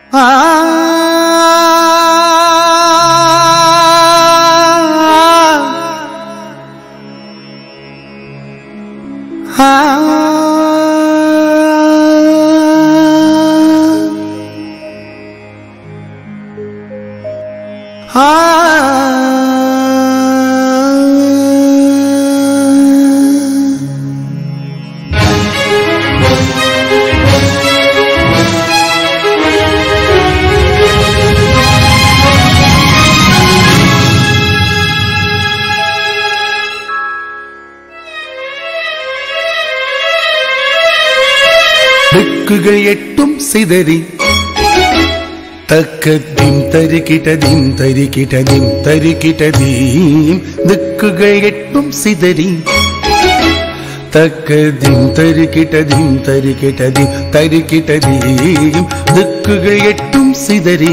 திக்குகள் எட்டும் சிதறி தக்க திம் தரிக்கிட்ட திம் தரிக்கிட்ட திம் தரிக்கிட்ட தீம் திக்குகள் எட்டும் சிதறி தக்க திம் தரிக்கிட்ட திம் தரிக்கிட்ட திம் தரிக்கிட்ட தீம் திக்குகள் எட்டும் சிதறி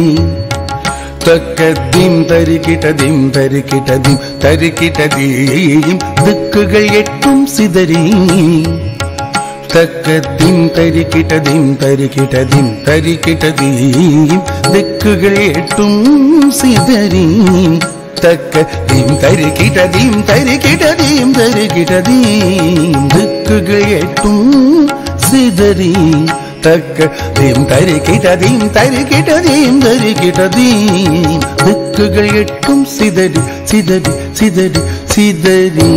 தக்க திம் தரிக்கிட்ட திம் தரிக்கிட்ட திம் தரிக்கிட்ட தீம் திக்குகள் எட்டும் சிதறி தக்க திம் தரிக்கிட்ட திம் தரிக்கிட்ட திம் தரிக்கிட்ட தீம் திக்குகள் எட்டும் சிதறி தக்க திம் தரிக்கிட்ட திம் தரிக்கிட்ட தீம் தரிக்கிட்ட தீம் திக்குகள் எட்டும் சிதறி தக்க திம் தரிக்கிட்ட தீம் தரிக்கிட்ட தீம் தரிக்கிட்ட தீம் திக்குகள் எட்டும் சிதறி சிதறி சிதறி சிதறி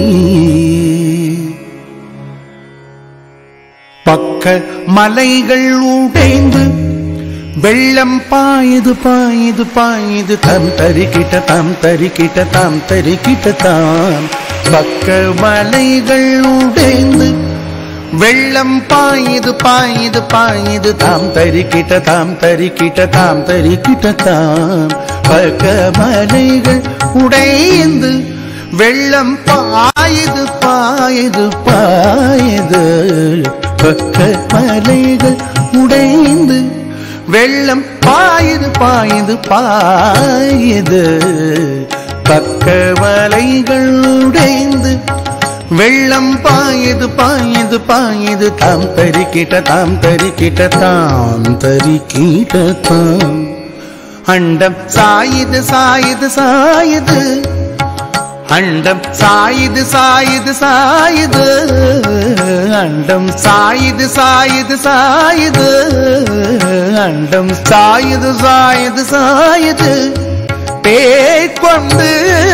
பக்க மலைகள் உடைந்து வெள்ளம் பாயுது பாயுது பாயுது தம் தரிக்கிட்ட தாம் தரிக்கிட்ட தாம் தரிக்கிட்ட தாம் பக்க மலைகள் உடைந்து வெள்ளம் பாயுது பாயுது பாயுது தாம் தரிக்கிட்ட தாம் தரிக்கிட்ட தாம் தரிக்கிட்ட தாம் பக்க மலைகள் உடைந்து வெள்ளம் பாயுது பாயுது பாயுது பக்க மலைகள் உடைந்து வெள்ளம் பாயுது பாயுது பாயுது பக்க மலைகள் உடைந்து வெள்ளம் பாயுது பாயுது பாயுது தாம் தரிக்கிட்ட தாம் தரிக்கிட்ட தாம் தரிக்கிட்ட தாம் அண்டம் சாயுது சாயுது சாயுது அண்டம் சாயுது சாயுது சாயுது அண்டம் சாயுது சாயுது சாயுது அண்டம் சாயுது சாயுது சாயுது பேய்கொண்டு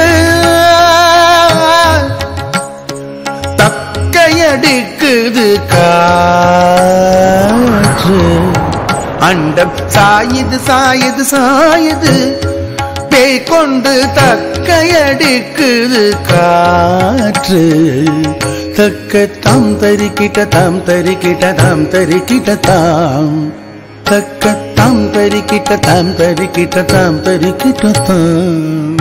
தக்கையடிக்குது காற்று அண்டம் சாயுது சாயுது சாயுது பேய் கொண்டு தக்கையடிக்குது காற்று தக்க தாம் தரிக்கிட்ட தாம் தரிக்கிட்ட தாம் தரிக்கிட்ட தாம் தக்க தாம் தரிக்கிட்ட தாம் தரிக்கிட்ட தாம் தரிக்கிட்ட தாம்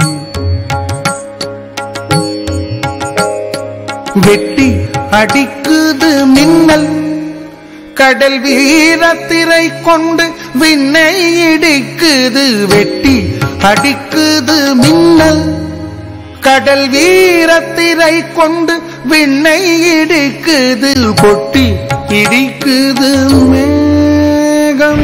வெட்டி அடிக்குது மின்னல் கடல் வீரத்திரை கொண்டு விண்ணை இடிக்குது வெட்டி அடிக்குது மின்னல் கடல் வீரத்திரை கொண்டு விண்ணை இடிக்குது கொட்டி இடிக்குது மேகம்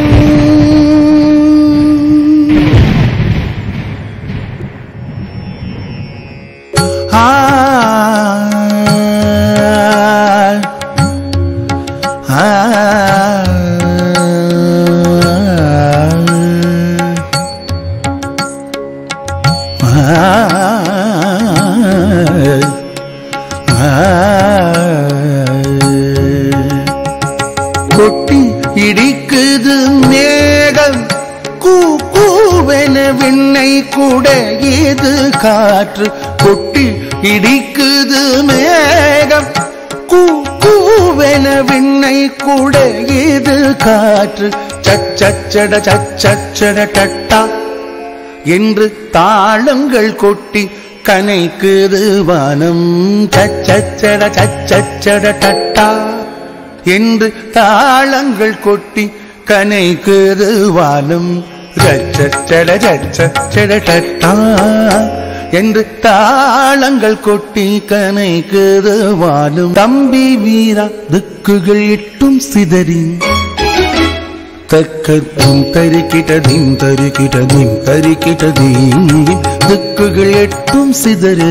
கொட்டி இடிக்குது மேகம் கூ கூவென விண்ணை கூட இது காற்று கொட்டி இடிக்குது மேகம் கூ கூவென விண்ணை கூட இது காற்று சச்சச்சட சச்சச்சட டட்டா என்று தாளங்கள் கொட்டி கனைக்குது வானம் சச்சச்சட சச்சச்சட டட்டா என்று தாளங்கள் கொட்டி கனைக்குது வானம் சச்சச்சட சச்சச்சட டட்டா என்று தாளங்கள் கொட்டி கனைக்குது வானம் தம்பி வீரா திக்குகள் எட்டும் சிதறி തക്കതും തരിക്കിട്ടതീം തരിക്കിട്ടതീം തരിക്കിട്ടതീം ദിക്കുകൾ എട്ടും സിതറ്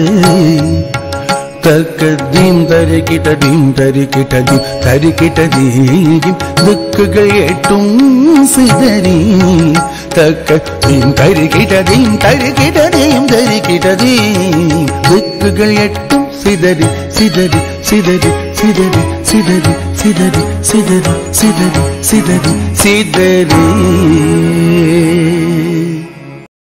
തക്കതീം തരിക്കിട്ടതീം തരിക്കിട്ടതീം തരിക്കിട്ടതീം ദിക്കുകൾ എട്ടും സിതറി തക്കതീം തരിക്കിട്ടതീം തരിക്കിട്ടതീം തരിക്കിട്ടതീം ദിക്കുകൾ എട്ടും സിതറി സിതറി സിതറി സിതറി സിതറി സിതറി സിതറി സിതറി സിതറി സിതറി